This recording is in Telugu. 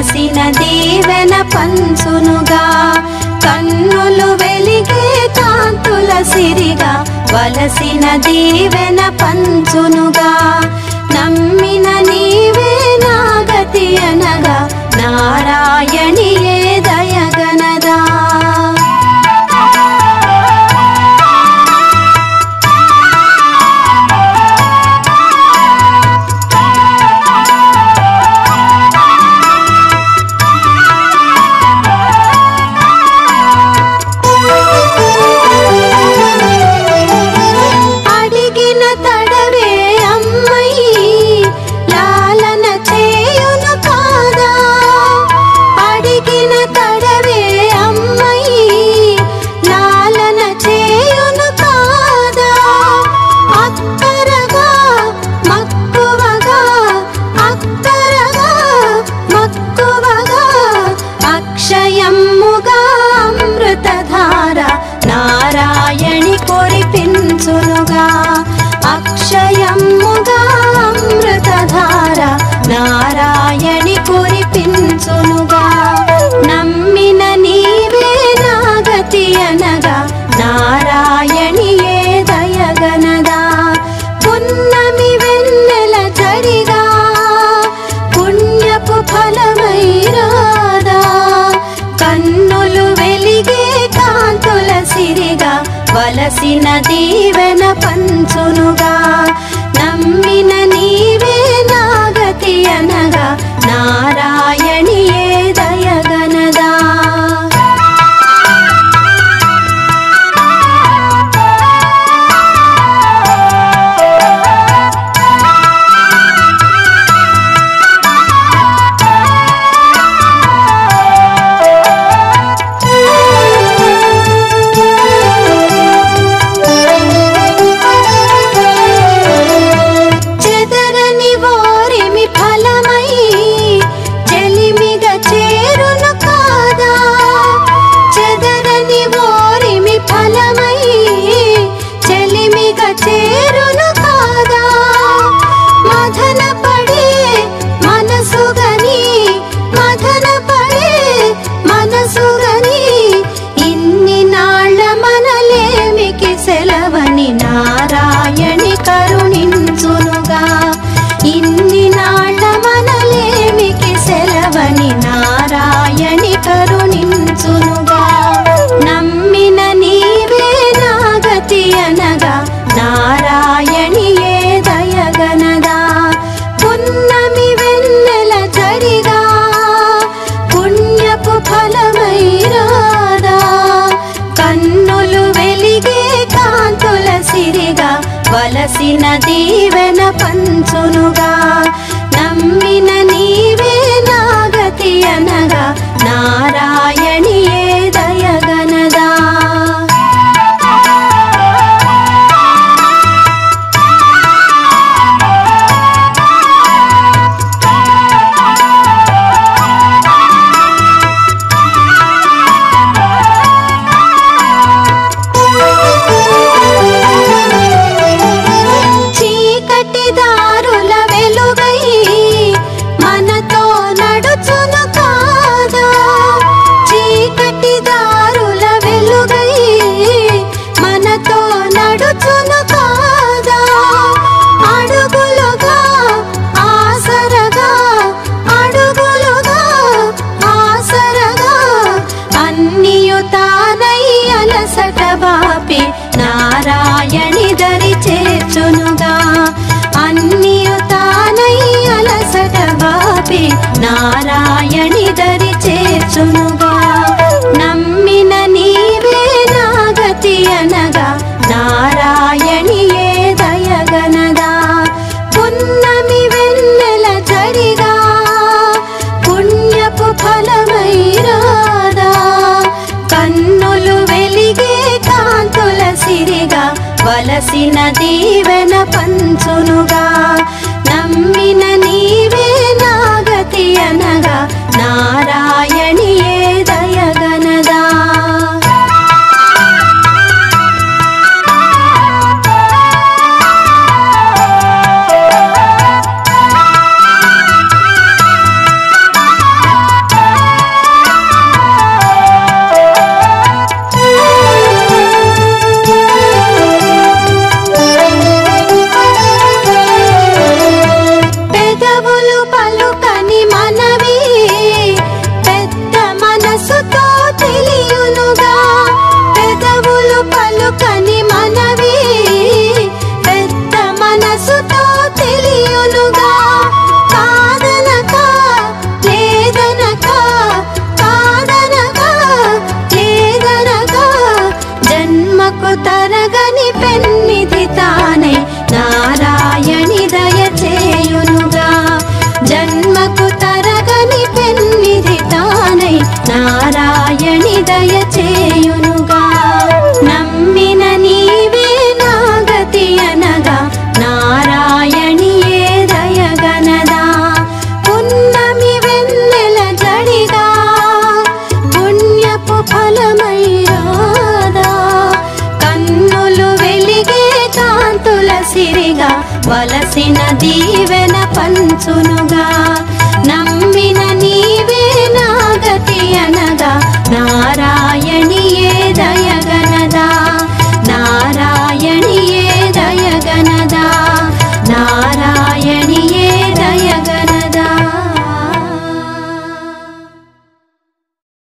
వలసిన దీవెన పంచునుగా కన్నులు వెలిగే కాంతుల సిరిగా వలసిన దీవెన పంచునుగా నమ్మిన నీవే నాగతి అనగా నారాయణియే దయగనదా అడిగిన తడవే అమ్మయి లాలన చేయును కాదా అడిగిన తడవే అమ్మయి లాలన చేయును కాదా అక్కరగా మక్కువగా అక్కరగా మక్కువగా అక్షయమ్ముగా అమృతధార నారాయణి కురిపించునుగా అక్షయమ్ముగా అమృతధార నారాయణి కురిపించునుగా నమ్మిన నీవే నాగతి అనగా నారాయణియే దయగనదా పున్నమి వెన్నెల చరిగా పుణ్యపు ఫలమై రాదా కన్నులు వెలిగే కాంతుల సిరిగా వలసిన దీవెన పంచునుగా నమ్మిన నీవే నాగతి అనగా నారాయణియే దయగనదా చెదరని ఓరిమి ఫలమై చెలిమిగా చేరును కాదా చెదరని ఓరిమి ఫలమై చెలిమిగా చేరును కాదా మదన పడే మనసుగని మదన పడే మనసుగని ఇన్ని నాళ్ళ మనలేమికి సెలవని నారాయణి కరుణించునుగా ఇన్ని నాళ్ళ మనలేమికి సెలవని నారాయణి కరుణించునుగా నమ్మిన నీవే నాగతి అనగా నారాయణియే దయగనదా పున్నమి వెన్నెల చరిగా పుణ్యపు ఫలమై రాదా కన్నులు వెలిగే కాంతుల సిరిగా వలసిన దీవెన పంచునుగా నమ్మిన నీవే నాగతి అనగా నారాయణియే దయగనదా చీకటి దారుల వెలుగై మనతో నడుచును కాదా మనసుతో తెలియనుగా కాదనక లేదనక కాదనక లేదనక జన్మకు తరగని పెన్నిధి తానై నారాయణి దయ చేయునుగా జన్మకు తరగని పెన్నిధి తానై నారాయణి దయ చేయునుగా నమ్మిన నీవే నాగతి అనగా నారాయణియే దయగనదా పున్నమి వెన్నెల జడిగా పుణ్యపు ఫలమై రాదా కన్నులు వెలిగే కాంతుల సిరిగా వలసిన దీవెన పంచునుగా నమ్మ